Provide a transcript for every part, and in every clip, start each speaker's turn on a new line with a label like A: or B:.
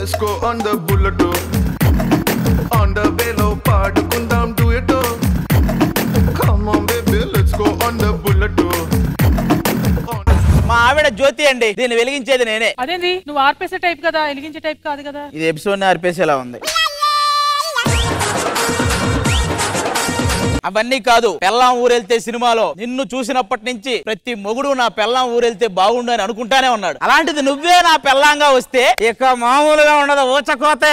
A: Let's go on the bullet on the వేలో పాడుకుందాం duet come on baby let's go on the bullet
B: మా ఆవిడ జ్యోతి అండి దీన్ని వెలిగించేది నేనే
C: అదేంది నువ్వు ఆర్పేసే టైప్ కదా వెలిగించే టైప్ కాదు కదా
B: ఇది ఎపిసోడ్ ని అర్పేసేలా ఉంది అవన్నీ కాదు పెళ్ళాం ఊరెళ్తే సినిమాలో నిన్ను చూసినప్పటి నుంచి ప్రతి మొగుడు నా పెళ్ళాం ఊరెళ్తే బాగుండు అని అనుకుంటానే ఉన్నాడు అలాంటిది నువ్వే నా పెళ్ళాంగా వస్తే ఇక మామూలుగా ఉండదు ఊచకోతే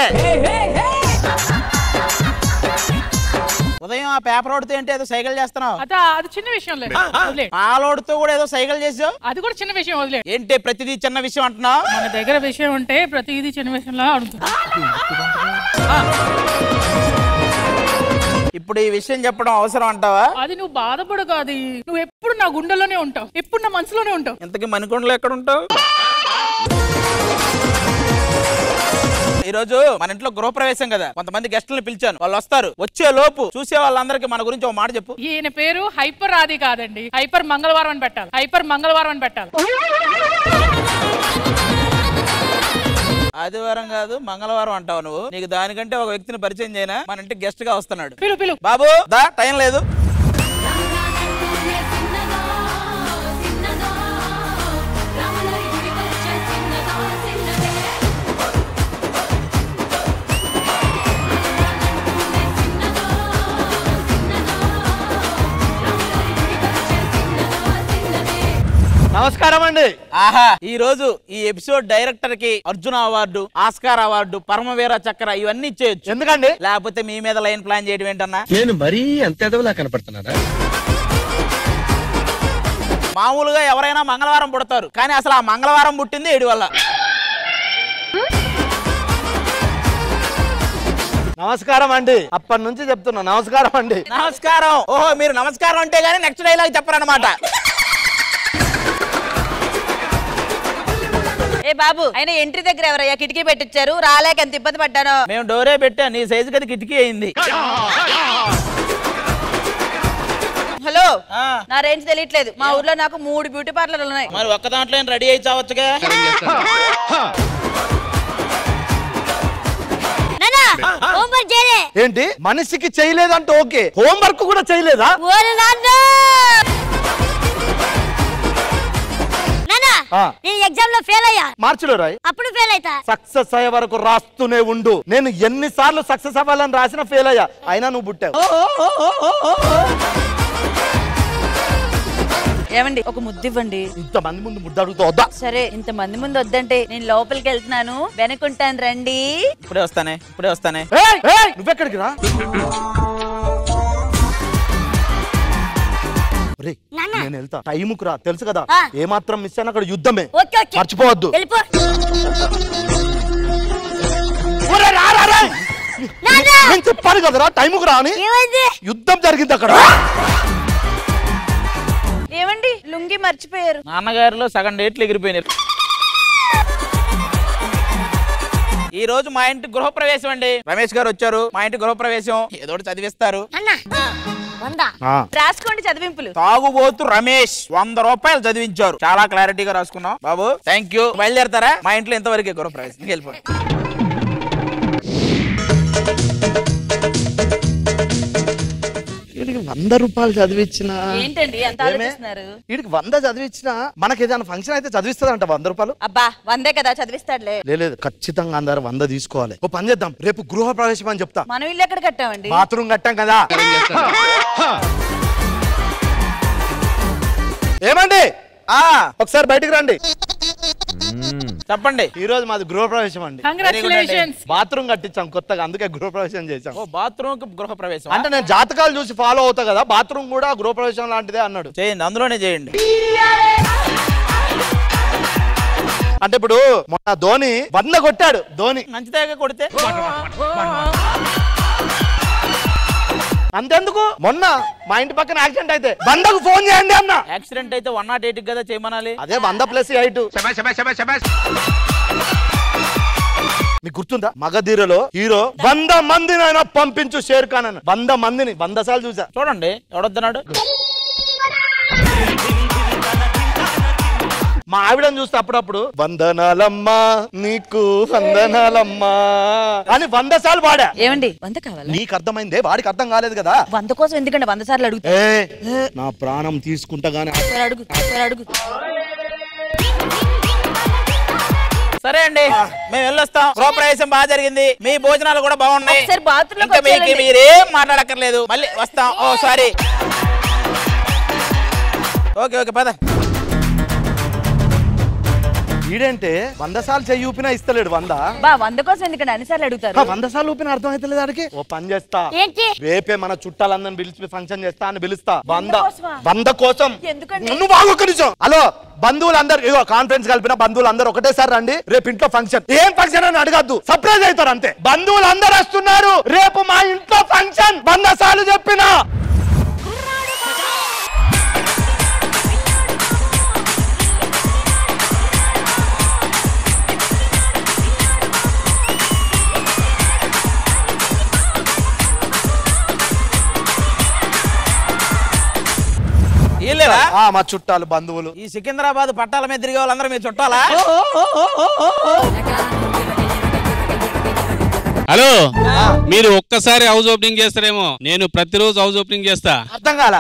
B: ఉదయం ఆ పేపర్ ఓడితే ఏంటి ఏదో సైకిల్ చేస్తున్నావు
C: అదా అది చిన్న విషయం లేదు వదిలే
B: పాలోడుతో కూడా ఏదో సైకిల్ చేసావు
C: అది కూడా చిన్న విషయం వదిలే
B: ఏంటి ప్రతిదీ చిన్న విషయం అంటున్నావు
C: మన దగ్గర విషయం ఉంటే ప్రతిదీ చిన్న విషయంలా అడుగుతుంది
B: ఇప్పుడు ఈ విషయం చెప్పడం అవసరం అంటావా
C: అది నువ్వు బాధపడకు అది నువ్వు ఎప్పుడు నా గుండెలోనే ఉంటావు ఎప్పుడు నా మనసులోనే ఉంటావు
B: ఇంతకీ మణికొండలో ఎక్కడ ఉంటావు ఈరోజు మన ఇంట్లో గృహప్రవేశం కదా కొంతమంది గెస్టులను పిలిచాను వాళ్ళు వస్తారు వచ్చే లోపు చూసే వాళ్ళందరికీ మన గురించి ఒక మాట చెప్పు
C: ఈయన పేరు హైపర్ ఆది కాదండి హైపర్ మంగళవారం అని పెట్టాలి హైపర్ మంగళవారం అని పెట్టాలి
B: ఆదివారం కాదు మంగళవారం అంటావు నువ్వు నీకు దానికంటే ఒక వ్యక్తిని పరిచయం చేయనా మన ఇంటికి గెస్ట్ గా వస్తున్నాడు
C: పిలు పిలు
B: బాబు దా టైం లేదు
D: నమస్కారం అండి
B: ఆహా ఈ రోజు ఈ ఎపిసోడ్ డైరెక్టర్ కి Arjuna award Oscar award Paramveer Chakra ఇవన్నీ ఇచ్చేయచ్చు
D: ఎందుకండి
B: లేకపోతే మీ మీద లైన్ ప్లాన్ చేయడం ఏంటన్నా
E: నేను మరీ అంత ఎదవలా కనపడుతున్నారా
B: మామూలుగా ఎవరైనా మంగళవారం పుడతారు కానీ అసలు ఆ మంగళవారం పుట్టింది ఏడు వల్ల
D: నమస్కారం అండి అప్పటి నుంచి చెప్తున్నా నమస్కారం అండి
B: నమస్కారం ఓహో మీరు నమస్కారం అంటే గానీ నెక్స్ట్ డైలాగ్ చెప్పరన్నమాట
F: ఏ బాబు ఆయన ఎంట్రీ దగ్గర ఎవరయ్యా కిటికీ పెట్టించారు రాలేక ఎంత ఇబ్బంది పడ్డానో
B: మేము డోరే పెట్టా నీ సైజు కదా కిటికీ అయింది
F: హలో
B: ఆ.
F: నా రేంజ్ తెలియట్లేదు మా ఊర్లో నాకు మూడు బ్యూటీ పార్లర్లు ఉన్నాయి
B: మరి ఒక్క దాంట్లో రెడీ అయి చావచ్చుగా
G: హోంవర్క్ చేయలే
D: ఏంటి మనిషికి చేయలేదంటే ఓకే హోంవర్క్ కూడా చేయలేదా
G: ఓరి నాన్న నాన్న
D: ఆ.
G: నేను ఎగ్జామ్ లో ఫెయిల్ అయ్యా
D: మార్చిలో రాయ్
G: అప్పుడు ఫెయిల్ అయితా
D: సక్సెస్ అయ్యే వరకు రాస్తూనే ఉండు నేను ఎన్నిసార్లు సక్సెస్ అవ్వాలని రాసిన ఫెయిల్ అయ్యా అయినా నువ్వు పుట్టావు
F: ఏమండి ఒక ముద్దు ఇవ్వండి
D: ఇంతమంది ముందు ముద్ద అడుగుతూ వద్దా
F: సరే ఇంత మంది ముందు వద్దంటే నేను లోపలికి వెళ్తున్నాను వెనకుంటాను రండి
B: ఇప్పుడే వస్తానే ఇప్పుడే వస్తానే
D: ఏయ్, ఏయ్, నువ్వెక్కడికి రా ఒరేయ్,
G: నాన్న.
D: నేను వెళ్తా టైముకు రా తెలుసు కదా
G: ఆ.
D: ఏ మాత్రం మిస్ అయినా అక్కడ యుద్ధమే
G: ఓకే ఓకే
D: మర్చిపోవద్దు
G: వెళ్ళిపో
D: ఒరే, రా, రా, రా.
G: నాన్న
D: నేను చెప్పాను కదరా టైముకు రా అని
G: ఏమైంది
D: యుద్ధం జరిగింది అక్కడ
F: ఏమండి లుంగి మర్చిపోయారు
B: నాన్నగారిలో సగం డేట్లు ఎగిరిపోయినారు ఈ రోజు మా ఇంటి గృహప్రవేశం అండి రమేష్ గారు వచ్చారు మా ఇంటి గృహప్రవేశం ఏదో ఒకటి చదివిస్తారు
G: అన్న వంద
D: ఆ,
F: రాసుకోండి చదివింపులు
B: తాగుబోతు రమేష్ వంద రూపాయలు చదివించారు చాలా క్లారిటీగా రాసుకున్నాం బాబు థ్యాంక్ యూ బయలుదేరతారా మా ఇంట్లో ఇంతవరకే గృహప్రవేశం ఇంక వెళ్ళిపోండి
D: వీడికి వంద రూపాయలు చదివించిన
F: ఏంటండి ఎంత ఆలోచిస్తున్నారు
D: వీడికి వంద చదివించిన మనకి ఏదైనా ఫంక్షన్ అయితే చదివిస్తుందంట వంద రూపాయలు
F: అబ్బా వందే కదా చదివిస్తాడులే
D: లే- లేదు ఖచ్చితంగా అందరు వంద తీసుకోవాలి ఓ పని చేద్దాం రేపు గృహ ప్రవేశం అని చెప్తా
F: మనం ఇల్లు ఎక్కడ కట్టామండి
D: బాత్రూమ్ కట్టాం కదా ఏమండి
B: ఆ
D: ఒకసారి బయటికి రండి
B: చెప్పండి
D: ఈ రోజు మాది గృహ ప్రవేశం అండి
C: కంగ్రాచులేషన్స్
D: బాత్రూమ్ కట్టించాం కొత్తగా అందుకే గృహ ప్రవేశం చేశాం
B: ఓ బాత్రూమ్ కి గృహప్రవేశం
D: అంటే నేను జాతకాలు చూసి ఫాలో అవుతా కదా బాత్రూమ్ కూడా గృహ ప్రవేశం లాంటిదే అన్నాడు
B: చేయండి అందులోనే చేయండి
D: అంటే ఇప్పుడు మొన్న ధోని వంద కొట్టాడు ధోని
B: మంచిదాకా కొడితే
D: అంతెందుకు మొన్న మా ఇంటి పక్కన యాక్సిడెంట్ అయితే వందకు ఫోన్ చేయండి అన్న
B: యాక్సిడెంట్ అయితే వన్ నాట్ ఎయిట్ కదా చేయమనాలి
D: అదే వంద ప్లస్ ఎయిట్ మీకు గుర్తుందా మగధీరలో హీరో వంద మందిని ఆయన పంపించు షేర్ ఖాన్ అని వంద మందిని వంద సార్లు చూసా
B: చూడండి ఎవడొద్దన్నాడు
D: మా ఆవిడని చూస్తే అప్పుడప్పుడు వందనాలమ్మా నీకు వందనాలమ్మా అని వంద సార్లు పాడా
F: ఏమండి వంద కావాలా
D: నీకు అర్థమైందే వాడికి అర్థం కాలేదు కదా
F: వంద కోసం ఎందుకంటే వంద సార్లు అడుగుతా
D: ఏ నా ప్రాణం తీసుకుంటా గానీ
F: ఒకసారి అడుగు ఒకసారి అడుగు
B: సరే అండి మేము వెళ్ళొస్తాం గృహప్రవేశం బాగా జరిగింది మీ భోజనాలు కూడా బాగున్నాయి
F: ఒకసారి bathroom లోకి
B: ఇంకా మీకు
F: వచ్చేయాలండి.
B: మీరేం మాట్లాడక్కర్లేదు మళ్ళీ వస్తాం ఓ సారీ ఓకే ఓకే పద
D: ఈడంటే వంద సార్లు చెయ్యి ఊపినా ఇస్తలేడు వంద
F: బా వంద కోసం ఎందుకంటే అన్ని సార్లు
D: ఆ,
F: అడుగుతారు
D: వంద సార్లు ఊపిన అర్థం అవుతలేదు ఆడికి ఓ పని చేస్తా
G: ఏంటి
D: రేపే మన చుట్టాలందరిని పిలిచి ఫంక్షన్ చేస్తా అని పిలుస్తా వంద
F: కోసమా?
D: వంద కోసం
F: ఎందుకండి?
D: నువ్వు బాగా ఒక్క నిమిషం హలో బంధువులందరూ ఇగో కాన్ఫరెన్స్ కలిపిన బంధువులందరూ ఒకటేసారి రండి రేపు ఇంట్లో ఫంక్షన్ ఏం ఫంక్షన్ అని అడగద్దు సర్ప్రైజ్ అవుతారు అంతే బంధువులందరూ వస్తున్నారు రేపు మా ఇంట్లో ఫంక్షన్ వంద సార్లు చెప్పినా
B: వీళ్ళేరా
D: ఆ, మా చుట్టాలు బంధువులు
B: ఈ సికింద్రాబాద్ పట్టాల మీద తిరిగే వాళ్ళందరూ మీరు చుట్టాలా
H: హలో మీరు ఒక్కసారి హౌస్ ఓపెనింగ్ చేస్తారేమో నేను ప్రతిరోజు హౌస్ ఓపెనింగ్ చేస్తా
D: అర్థం కాల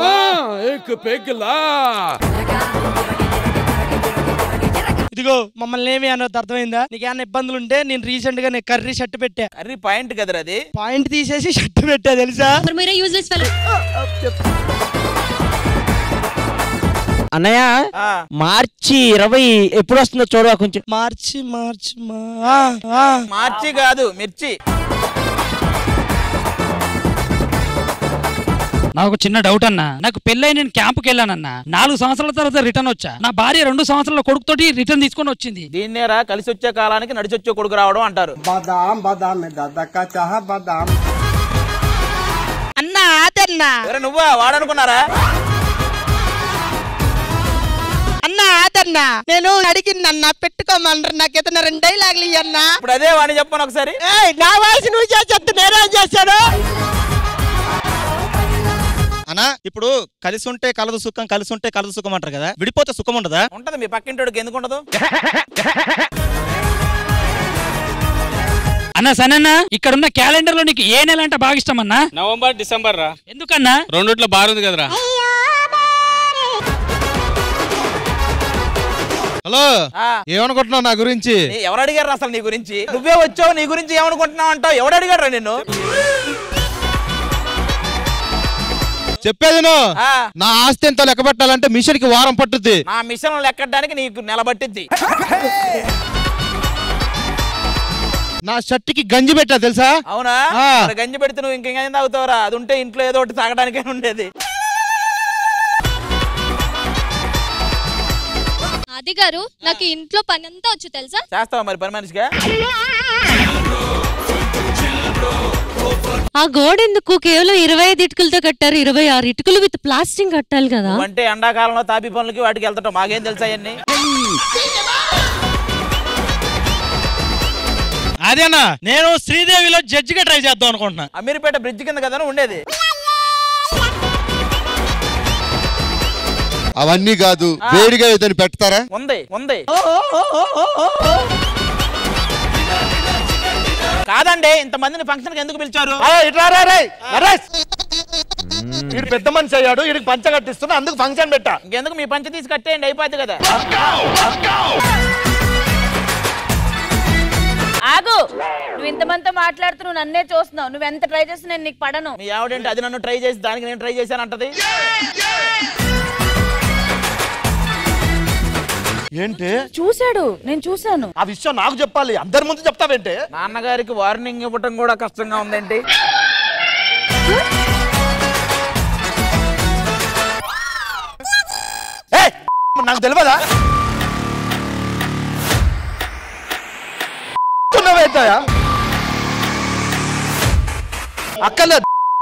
I: ఇదిగో మమ్మల్ని ఏమి అనొద్దు అర్థమైందా నీకు ఏమైనా ఇబ్బందులు ఉంటే నేను రీసెంట్ గా నేను కర్రీ షర్ట్ పెట్టా
B: అర్రీ పాయింట్ కదరా అది
I: పాయింట్ తీసేసి షర్ట్ పెట్టా తెలుసా
J: అన్నయ్య
B: ఆ,
J: మార్చి ఇరవై ఎప్పుడు వస్తుందో చూడవా కొంచెం
I: మార్చి మార్చి మా ఆ, ఆ.
B: మార్చి కాదు మిర్చి
K: నాకు చిన్న డౌట్ అన్న నాకు పెళ్ళై నేను క్యాంపుకి వెళ్ళానన్న నాలుగు సంవత్సరాల తర్వాత రిటర్న్ వచ్చా నా భార్య రెండు సంవత్సరాల కొడుకుతోటి రిటర్న్ తీసుకొని వచ్చింది
B: దీన్నేరా కలిసి వచ్చే కాలానికి నడిచి వచ్చే కొడుకు రావడం అంటారు
I: అన్నా ఆదన్నా
B: ఎవరు నువ్వా వాడనుకున్నారా
I: అన్నా ఆదన్నా నేను అడిగిందన్నా పెట్టుకోమన్నారు నాకు ఏదైనా రెండు డైలాగులు ఇయ్యన్నా
B: ఇప్పుడు అదే వాడిని చెప్పను ఒకసారి
I: ఏయ్, నా వాయిస్ నువ్వు చేస్తే నేనేం చేశాను
L: అనా ఇప్పుడు కలిసి ఉంటే కలదు సుఖం కలిసి ఉంటే కలదు సుఖం అంటారు కదా విడిపోతే సుఖం ఉండదా
B: ఉంటది మీ పక్కింటోడికి ఎందుకు ఉండదు
K: అన్న సనన్న ఇక్కడ ఉన్న క్యాలెండర్ లో నీకు ఏ నెల అంటే బాగా ఇష్టం అన్నా
H: నవంబర్ డిసెంబర్ రా
K: ఎందుకన్నా
H: రెండిట్లో బారుంది కదరా
L: హలో
B: ఆ,
L: ఏమనుకుంటున్నావు నా గురించి
B: నీ- ఎవరు అడిగారు అసలు నీ గురించి నువ్వే వచ్చావు నీ గురించి ఏమనుకుంటున్నావు అంటావు ఎవడు అడిగాడు నిన్ను
L: చెప్పేది నువ్వు.
B: ఆ,
L: నా ఆస్తి ఎంత లెక్క పెట్టాలంటే మిషన్ కి వారం పట్టుద్ది
B: నా మిషన్ లెక్కడానికి నీకు నిలబట్టిద్ది
L: నా షర్ట్ కి గంజి పెట్టా తెలుసా
B: అవునా
L: ఆ.
B: మరి గంజి పెడితే నువ్వు ఇంకేం తాగుతావురా అది ఉంటే ఇంట్లో ఏదో ఒకటి తాగడానికే ఉండేది
G: అది గారు నాకు ఇంట్లో పని అంతా వచ్చు తెలుసా
B: చేస్తావా మరి పని మనిషిగా
G: ఆ గోడ ఎందుకు కేవలం ఇరవై ఐదు ఇటుకలతో కట్టారు ఇరవై ఆరు ఇటుకలు విత్ ప్లాస్టింగ్ కట్టాలి కదా
B: అంటే ఎండాకాలంలో తాపి పనులకి వాటికి వెళ్తాం మాకేం తెలుసా అవన్నీ
L: అదేనా నేను శ్రీదేవిలో జడ్జిగా ట్రై చేద్దాం అనుకుంటున్నా
B: అమీర్పేట బ్రిడ్జ్ కింద కదా ఉండేది
M: అవన్నీ కాదు వేడిగా ఏదైనా పెడతారా
B: ఉంది ఉంది కాదండి ఇంతమందిని ఫంక్షన్ కి ఎందుకు పిలిచారు
D: ఆ, ఇట్రా రా రేయ్. నరేష్. వీడు పెద్ద మనిషి అయ్యాడు వీడికి పంచ కట్టిస్తున్నా అందుకు ఫంక్షన్ పెట్టా
B: ఇంకెందుకు మీ పంచ తీసి కట్టేయండి అయిపోద్ది కదా
F: ఆగు నువ్వు ఇంతమందితో మాట్లాడుతూ నువ్వు నన్నే చూస్తున్నావు నువ్వు ఎంత ట్రై చేస్తున్నా నేను నీకు పడను
B: మీ ఆవిడేంటి అది నన్ను ట్రై చేసి దానికి నేను ట్రై చేశాను అంటది
D: ఏంటి
F: చూశాడు నేను చూశాను
D: ఆ విషయం నాకు చెప్పాలి అందరి ముందు చెప్తావేంటే
B: నాన్నగారికి వార్నింగ్ ఇవ్వటం కూడా కష్టంగా ఉందేంటి
D: ఏయ్, నాకు తెలియదా తున్నవేంటయ్యా? అక్కర్లేదు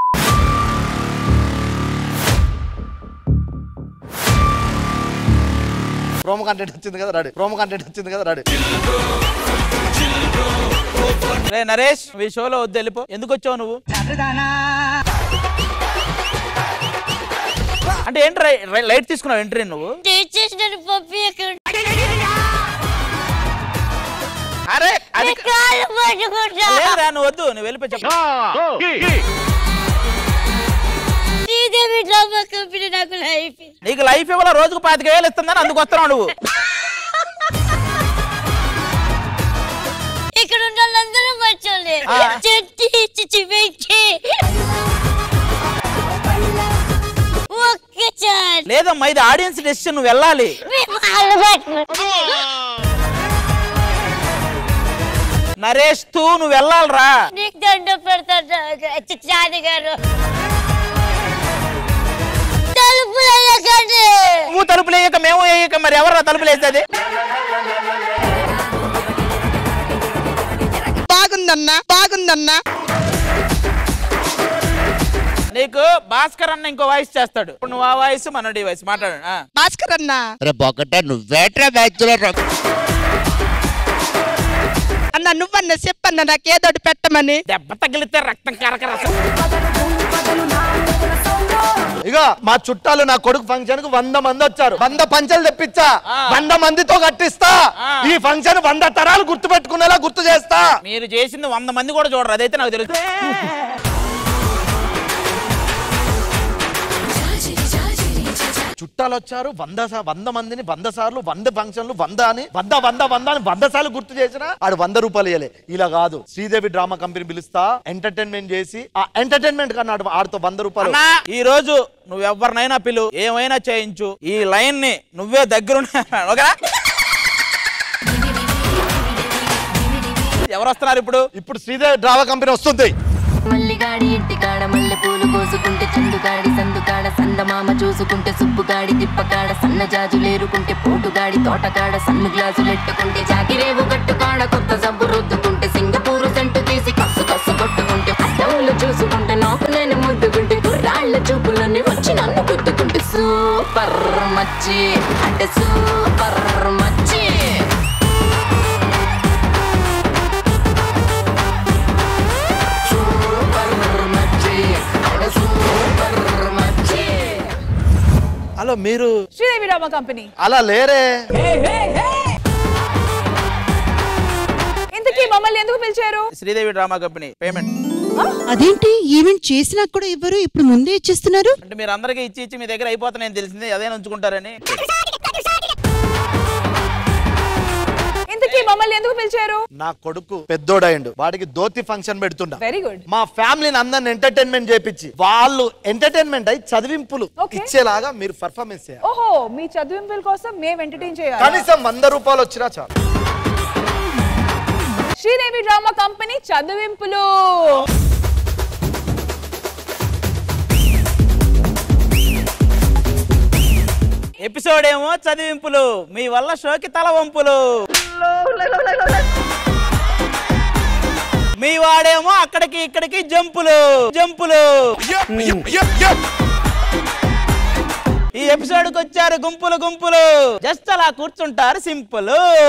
D: ప్రోమో కంటెంట్ వచ్చింది కదా రాడు ప్రోమో కంటెంట్ వచ్చింది కదా రాడు
B: రే నరేష్ మీ షోలో వద్దు వెళ్ళిపో ఎందుకు వచ్చావు నువ్వు అంటే ఏంటి రై- రై- లైట్ తీసుకున్నావు ఎంట్రీ నువ్వు
G: చేసిన పప్పి ఎక్కడ
B: అది
N: కాళ్ళు పట్టుకుంటా
B: లేదురా నువ్వు వద్దు నువ్వు వెళ్ళిపోయి చెప్పు
N: శ్రీదేవి డ్రామా కంపెనీ నాకు లైఫ్
B: నీకు లైఫ్ ఇవ్వాల రోజుకు పాతిక వేలు ఇస్తుందని అందుకు వస్తున్నావు నువ్వు
N: ఇక్కడ ఉన్న వాళ్ళందరూ మంచోళ్ళే
B: ఆ.
N: చెట్టి చిచి వెంకి ఒక్క చాట్
B: లేదమ్మా ఇది ఆడియన్స్ డెసిషన్ నువ్వు వెళ్ళాలి
N: కాళ్ళు పట్టుకుంటా
B: నరేష్ తూ నువ్వు వెళ్ళాలిరా
N: నీకు దండ పెడతాడు చాది గారు తలుపులు వేయకండి
B: నువ్వు తలుపులు వేయక మేము వేయక మరి ఎవరా తలుపులు వేసేది
O: బాగుందన్నా బాగుందన్నా
B: నీకు భాస్కర్ అన్న ఇంకో వాయిస్ చేస్తాడు ఇప్పుడు నువ్వు ఆ వాయిస్ మనోడి వాయిస్ మాట్లాడు ఆ.
O: భాస్కర్ అన్నా
M: రే బొక్కట నువ్వేట్రా బ్యాచులర్
O: అన్న నువ్వన్న చెప్పన్న నాకేదోటి పెట్టమని
B: దెబ్బ తగిలితే రక్తం కరకర
D: ఇక మా చుట్టాలు నా కొడుకు ఫంక్షన్ కు వంద మంది వచ్చారు వంద పంచలు తెప్పించా వంద మందితో కట్టిస్తా ఈ ఫంక్షన్ వంద తరాలు గుర్తు పెట్టుకునేలా గుర్తు చేస్తా
B: మీరు చేసింది వంద మంది కూడా చూడరు అదైతే నాకు తెలుసు
D: చుట్టాలు వచ్చారు వంద సా- వంద మందిని వంద సార్లు వంద ఫంక్షన్లు వంద అని వంద వంద వంద అని వంద సార్లు గుర్తు చేసిన ఆడు వంద రూపాయలు ఇవ్వలే ఇలా కాదు శ్రీదేవి డ్రామా కంపెనీ పిలుస్తా ఎంటర్టైన్మెంట్ చేసి ఆ ఎంటర్టైన్మెంట్ కన్నా ఆడు- ఆడితో వంద రూపాయలు
B: అన్నా ఈ రోజు నువ్వు ఎవరినైనా పిలు ఏమైనా చేయించు ఈ లైన్ ని నువ్వే దగ్గరుండి ఓకేనా ఎవరు వస్తున్నారు ఇప్పుడు
D: ఇప్పుడు శ్రీదేవి డ్రామా కంపెనీ వస్తుంది
P: మల్లిగాడి ఇంటికాడ మల్లె పూలు కోసుకుంటే చందుగాడి సందుకాడ సందమామ చూసుకుంటే సుబ్బుగాడి తిప్పకాడ సన్న జాజులేరుకుంటే పోటుగాడి తోటకాడ సన్ను గ్లాసులెట్టుకుంటే జాగిరేవు గట్టుకాడ కొత్త సబ్బు రుద్దుకుంటే సింగపూరు సెంటు తీసి కస్సు కస్సు కొట్టుకుంటే అడ్డవులు చూసుకుంటే నాకు నేను ముద్దుకుంటే గుర్రాళ్ళ చూపులన్నీ వచ్చి నన్ను గుద్దుకుంటే సూపర్ మచ్చి అంటే సూపర్ మచ్చి సూపర్ మచ్చి అంటే సూపర్ మచ్చి
D: హలో మీరు
F: శ్రీదేవి డ్రామా కంపెనీ
D: అలా లేరే
F: ఇంతకీ మమ్మల్ని ఎందుకు పిలిచారు
B: శ్రీదేవి డ్రామా కంపెనీ పేమెంట్
Q: అదేంటి ఈవెంట్ చేసినా కూడా ఇవ్వరు ఇప్పుడు ముందే ఇచ్చేస్తున్నారు
B: అంటే మీరు అందరికీ ఇచ్చి ఇచ్చి మీ దగ్గర అయిపోతున్నాయని తెలిసింది అదే ఉంచుకుంటారని
F: ఇంతకీ మమ్మల్ని ఎందుకు పిలిచారు
D: నా కొడుకు పెద్దోడైండు వాడికి దోతి ఫంక్షన్ పెడుతుండా
F: వెరీ గుడ్
D: మా ఫ్యామిలీని అందరిని ఎంటర్టైన్మెంట్ చేపించి వాళ్ళు ఎంటర్టైన్మెంట్ అయి చదివింపులు ఇచ్చేలాగా మీరు పర్ఫార్మెన్స్ చేయాలి
F: ఓహో మీ చదివింపుల కోసం మేము ఎంటర్టైన్ చేయాలి
D: కనీసం వంద రూపాయలు వచ్చినా చాలు
F: శ్రీదేవి డ్రామా కంపెనీ చదివింపులు
B: ఎపిసోడ్ ఏమో చదివింపులు మీ వల్ల షోకి తల వంపులు మీ వాడేమో అక్కడికి ఇక్కడికి జంపులు జంపులు ఈ ఎపిసోడ్కి వచ్చారు గుంపులు గుంపులు జస్ట్ అలా కూర్చుంటారు సింపుల్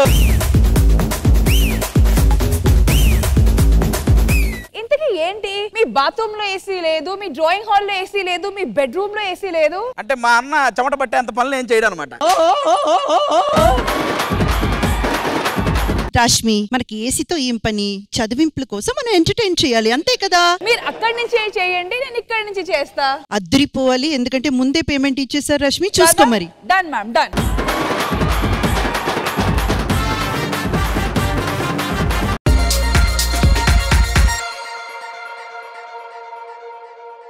F: ఇంతకీ ఏంటి మీ బాత్రూమ్ లో ఏసీ లేదు మీ డ్రాయింగ్ హాల్ లో ఏసీ లేదు మీ బెడ్రూమ్ లో ఏసీ లేదు
B: అంటే మా అన్న చెమట పట్టేంత పనులు ఏం చేయడం అనమాట
Q: రష్మి మనకి ఏసీతో ఏం పని చదివింపుల కోసం మనం ఎంటర్టైన్ చేయాలి అంతే కదా
F: మీరు అక్కడి నుంచి చేయండి నేను ఇక్కడి నుంచి చేస్తా
Q: అద్దరిపోవాలి ఎందుకంటే ముందే పేమెంట్ ఇచ్చేసారు రష్మి చూసుకో మరి
F: డన్ మ్యామ్ డన్